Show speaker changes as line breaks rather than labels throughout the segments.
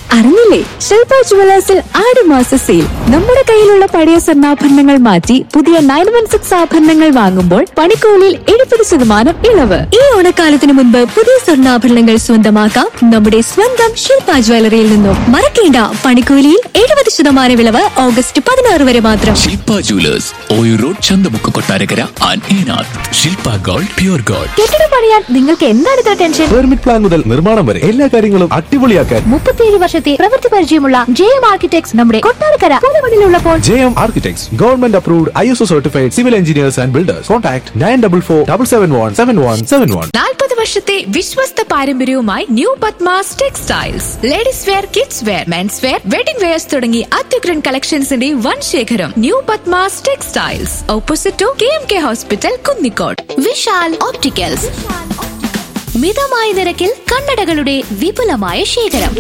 അറിഞ്ഞില്ലേ ശില്പ ജുവലേഴ്സിൽ ആടുമാസ സെയിൽ നമ്മുടെ കയ്യിലുള്ള പഴയ സ്വർണ്ണാഭരണങ്ങൾ മാറ്റി പുതിയ നയൻ വൺ സിക്സ് ആഭരണങ്ങൾ വാങ്ങുമ്പോൾ പണിക്കൂലിയിൽ എഴുപത് ശതമാനം ഇളവ്
ഈ ഓണക്കാലത്തിന് മുൻപ് പുതിയ സ്വർണ്ണാഭരണങ്ങൾ സ്വന്തമാക്കാം നമ്മുടെ സ്വന്തം ശില്പ ജ്വല്ലറിയിൽ നിന്നും മറക്കേണ്ട പണിക്കൂലിയിൽ എഴുപത് ശതമാനം ഇളവ് ഓഗസ്റ്റ് പതിനാറ് വരെ മാത്രം
Shilpa jewellers Oyoor road Chanthamukku Kottarakkara and ഈനാഥ് ശില്പ ഗോൾഡ് പ്യൂർ ഗോൾഡ്
കെട്ടിടം പണിയാൻ നിങ്ങൾക്ക് എന്താണ് ഇത്ര ടെൻഷൻ
പെർമിറ്റ് പ്ലാൻ മുതൽ നിർമ്മാണം വരെ എല്ലാ കാര്യങ്ങളും അടിപൊളിയാക്കാൻ
മുപ്പത്തിയേഴ് വർഷത്തെ പ്രവൃത്തി പരിചയമുള്ള ജെ എം ആർക്കിടെക്ട്സ് നമ്മുടെ കൊട്ടാരക്കര പുതുമണിലുള്ളപ്പോൾ
J M architects government approved I S O certified civil engineers and builders contact nine double four double seven one seven one seven one
നാൽപ്പത് വർഷത്തെ വിശ്വസ്ത പാരമ്പര്യവുമായി new Padmas textiles ladies wear kids wear mens wear wedding wears തുടങ്ങി അത്യുഗ്രൻ കളക്ഷൻസിന്റെ വൻ ശേഖരം new Padmas textiles opposite to K M K hospital Kunnicode
Vishal opticals മിതമായ നിരക്കിൽ കണ്ണടകളുടെ വിപുലമായ ശേഖരം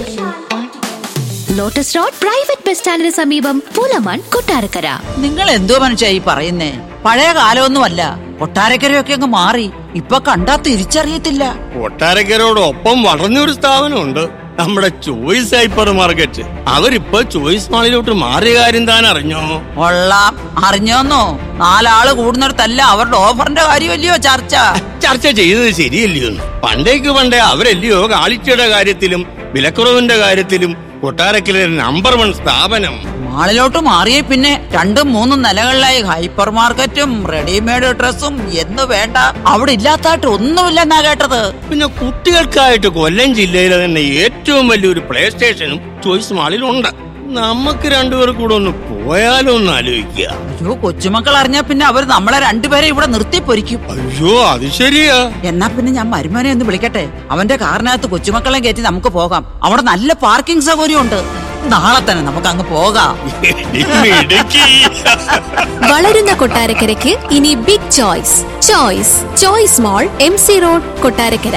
ലോട്ടസ് റോഡ് പ്രൈവറ്റ് ബസ് സ്റ്റാൻഡിന് സമീപം പുലമൺ കൊട്ടാരക്കര
നിങ്ങൾ എന്തോ മനുഷ്യ ഈ പറയുന്നേ പഴയ കാലമൊന്നുമല്ല കൊട്ടാരക്കരയൊക്കെ അങ്ങ് മാറി ഇപ്പൊ കണ്ടാ തിരിച്ചറിയത്തില്ല
കൊട്ടാരക്കരോടൊപ്പം വളർന്നൊരു സ്ഥാപനമുണ്ട് നമ്മുടെ ചോയ്സ് ഹൈപ്പർ മാർക്കറ്റ് അവരിപ്പോ ചോയ്സ് മാളിലോട്ട് മാറിയ കാര്യം താൻ അറിഞ്ഞോ
കൊള്ളാം അറിഞ്ഞോന്നോ നാലാള് കൂടുന്നിടത്തല്ല അവരുടെ ഓഫറിന്റെ കാര്യമല്ലയോ ചർച്ച
ചർച്ച ചെയ്തത് ശരിയല്ലയോ പണ്ടേക്ക് പണ്ടേ അവരല്ലയോ കാളിച്ചയുടെ കാര്യത്തിലും വിലക്കുറവിന്റെ കാര്യത്തിലും കൊട്ടാരക്കര നമ്പർ വൺ സ്ഥാപനം
മാളിലോട്ട് മാറിയ പിന്നെ രണ്ടും മൂന്നും നിലകളിലായി ഹൈപ്പർ മാർക്കറ്റും റെഡിമെയ്ഡ് ഡ്രസ്സും എന്ന് വേണ്ട അവിടെ ഇല്ലാത്തായിട്ട് ഒന്നുമില്ലെന്നാ കേട്ടത്
പിന്നെ കുട്ടികൾക്കായിട്ട് കൊല്ലം ജില്ലയിലെ തന്നെ ഏറ്റവും വലിയൊരു പ്ലേ സ്റ്റേഷനും ചോയ്സ് മാളിലുണ്ട് നമുക്ക് രണ്ടുപേർ കൂടെ ഒന്ന് പോയാലോ ഒന്ന് ആലോചിക്കുക
അയ്യോ കൊച്ചുമക്കൾ അറിഞ്ഞാ പിന്നെ അവർ നമ്മളെ രണ്ടുപേരെ ഇവിടെ നിർത്തി പൊരിക്കും
അയ്യോ അത് ശരിയാ
എന്നാ പിന്നെ ഞാൻ മരുമോനെ ഒന്ന് വിളിക്കട്ടെ അവന്റെ കാറിനകത്ത് കൊച്ചുമക്കളെ കയറ്റി നമുക്ക് പോകാം അവിടെ നല്ല പാർക്കിംഗ് സൗകര്യമുണ്ട് നാളെ തന്നെ നമുക്ക് അങ്ങ് പോകാം
ഇടുക്കി
വളരുന്ന കൊട്ടാരക്കരയ്ക്ക് ഇനി big choice choice choice mall M C road Kottarakkara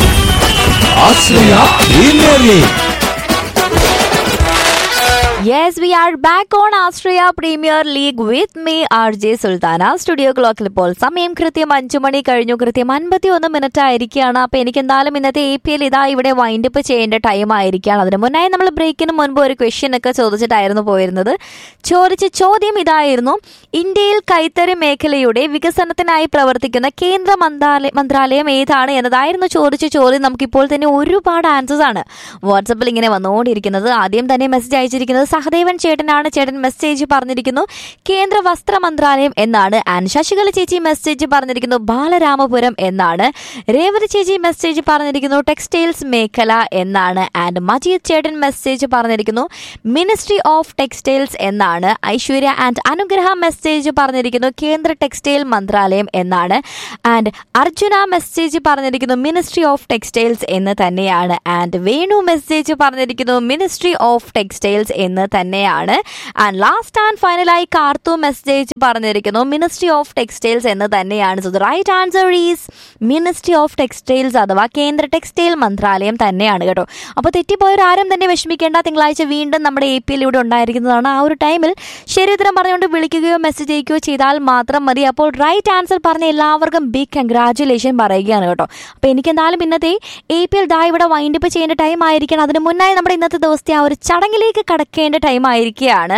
yes we are back on Asraya premier league with me R J Sultana studio ക്ലോക്കിൽ ഇപ്പോൾ സമയം കൃത്യം അഞ്ചു മണി കഴിഞ്ഞു കൃത്യം അൻപത്തി ഒന്ന് മിനിറ്റ് ആയിരിക്കുകയാണ് അപ്പൊ എനിക്ക് എന്തായാലും ഇന്നത്തെ എ പി എൽ ഇതാ ഇവിടെ വൈൻഡപ്പ് ചെയ്യേണ്ട ടൈം ആയിരിക്കുകയാണ് അതിന് മുന്നായി നമ്മൾ ബ്രേക്കിന് മുൻപ് ഒരു ക്വസ്റ്റ്യൻ ഒക്കെ ചോദിച്ചിട്ടായിരുന്നു പോയിരുന്നത് ചോദിച്ച ചോദ്യം ഇതായിരുന്നു ഇന്ത്യയിൽ കൈത്തറി മേഖലയുടെ വികസനത്തിനായി പ്രവർത്തിക്കുന്ന കേന്ദ്ര മന്ത്രാലയ മന്ത്രാലയം ഏതാണ് എന്നതായിരുന്നു ചോദിച്ച ചോദ്യം നമുക്കിപ്പോൾ തന്നെ ഒരുപാട് ആൻസേഴ്സ് ആണ് വാട്സപ്പിൽ ഇങ്ങനെ വന്നുകൊണ്ടിരിക്കുന്നത് ആദ്യം തന്നെ മെസ്സേജ് അയച്ചിരിക്കുന്നത് സഹദേവൻ ചേട്ടനാണ് ചേട്ടൻ മെസ്സേജ് പറഞ്ഞിരിക്കുന്നു കേന്ദ്ര വസ്ത്ര മന്ത്രാലയം എന്നാണ് ആൻഡ് ശശികല ചേച്ചി മെസ്സേജ് പറഞ്ഞിരിക്കുന്നു ബാലരാമപുരം എന്നാണ് രേവതി ചേച്ചി മെസ്സേജ് പറഞ്ഞിരിക്കുന്നു ടെക്സ്റ്റൈൽസ് മേഖല എന്നാണ് ആൻഡ് മജീദ് ചേട്ടൻ മെസ്സേജ് പറഞ്ഞിരിക്കുന്നു മിനിസ്ട്രി ഓഫ് ടെക്സ്റ്റൈൽസ് എന്നാണ് ഐശ്വര്യ ആൻഡ് അനുഗ്രഹ മെസ്സേജ് പറഞ്ഞിരിക്കുന്നു കേന്ദ്ര ടെക്സ്റ്റൈൽ മന്ത്രാലയം എന്നാണ് ആൻഡ് അർജുന മെസ്സേജ് പറഞ്ഞിരിക്കുന്നു മിനിസ്ട്രി ഓഫ് ടെക്സ്റ്റൈൽസ് എന്ന് തന്നെയാണ് ആൻഡ് വേണു മെസ്സേജ് പറഞ്ഞിരിക്കുന്നു മിനിസ്ട്രി ഓഫ് ടെക്സ്റ്റൈൽസ് എന്ന് തന്നെയാണ് ആൻഡ് ലാസ്റ്റ് ആൻഡ് ഫൈനലായി കാർത്തു മെസ്സേജ് പറഞ്ഞിരിക്കുന്നു മിനിസ്ട്രി ഓഫ് ടെക്സ്റ്റൈൽസ് എന്ന് തന്നെയാണ് so the right answer is ministry of textiles അഥവാ കേന്ദ്ര ടെക്സ്റ്റൈൽ മന്ത്രാലയം തന്നെയാണ് കേട്ടോ അപ്പോൾ തെറ്റിപ്പോയവർ ആരും തന്നെ വിഷമിക്കേണ്ട തിങ്കളാഴ്ച വീണ്ടും നമ്മുടെ എ പി എൽ ഇവിടെ ഉണ്ടായിരിക്കുന്നതാണ് ആ ഒരു ടൈമിൽ ശരി ഉത്തരം പറഞ്ഞുകൊണ്ട് വിളിക്കുകയോ മെസ്സേജ് അയക്കുകയോ ചെയ്താൽ മാത്രം മതി അപ്പോൾ റൈറ്റ് ആൻസർ പറഞ്ഞ എല്ലാവർക്കും ബിഗ് കൺഗ്രാറ്റുലേഷൻ പറയുകയാണ് കേട്ടോ അപ്പോൾ എനിക്ക് എന്തായാലും ഇന്നത്തെ എ പി എൽ ദാ ഇവിടെ വൈൻഡപ്പ് ചെയ്യേണ്ട ടൈം ആയിരിക്കണം അതിന് മുന്നായി നമ്മുടെ ഇന്നത്തെ ദിവസത്തെ ആ ഒരു ചടങ്ങിലേക്ക് കടക്കേണ്ട ടൈം ആയിരിക്കുകയാണ്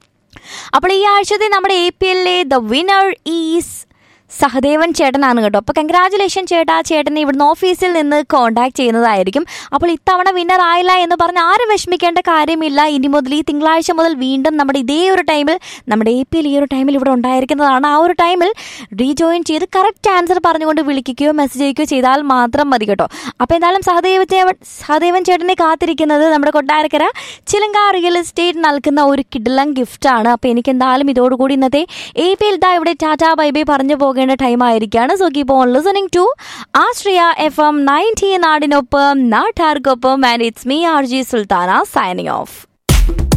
അപ്പോൾ ഈ ആഴ്ചത്തെ നമ്മുടെ എ പി എല്ലിലെ ദ വിന്നർ ഈസ് സഹദേവൻ ചേട്ടനാണ് കേട്ടോ അപ്പോൾ കൺഗ്രാചുലേഷൻ ചേട്ടാ ചേട്ടനെ ഇവിടുന്ന് ഓഫീസിൽ നിന്ന് കോൺടാക്ട് ചെയ്യുന്നതായിരിക്കും അപ്പോൾ ഇത്തവണ വിന്നർ ആയില്ല എന്ന് പറഞ്ഞ് ആരും വിഷമിക്കേണ്ട കാര്യമില്ല ഇനി മുതൽ ഈ തിങ്കളാഴ്ച മുതൽ വീണ്ടും നമ്മുടെ ഇതേ ഒരു ടൈമിൽ നമ്മുടെ എ പി എൽ ഈ ഒരു ടൈമിൽ ഇവിടെ ഉണ്ടായിരിക്കുന്നതാണ് ആ ഒരു ടൈമിൽ റീജോയിൻ ചെയ്ത് കറക്റ്റ് ആൻസർ പറഞ്ഞുകൊണ്ട് വിളിക്കുകയോ മെസ്സേജ് അയക്കുകയോ ചെയ്താൽ മാത്രം മതി കേട്ടോ അപ്പോൾ എന്തായാലും സഹദേവ ചേവൻ സഹദേവൻ ചേട്ടനെ കാത്തിരിക്കുന്നത് നമ്മുടെ കൊട്ടാരക്കര ചിലങ്ക റിയൽ എസ്റ്റേറ്റ് നൽകുന്ന ഒരു കിഡിലം ഗിഫ്റ്റാണ് അപ്പോൾ എനിക്ക് എന്തായാലും ഇതോടുകൂടി ഇന്നത്തെ എ പി എൽ ദാ ഇവിടെ ടാറ്റാ ബൈ ബൈ പറഞ്ഞു പോകേണ്ട ടൈം ആയിരിക്കുകയാണ് so keep on listening to Asraya F M ninety നാടിനൊപ്പം നാട്ടാർക്കൊപ്പം and it's me R J Sultana signing of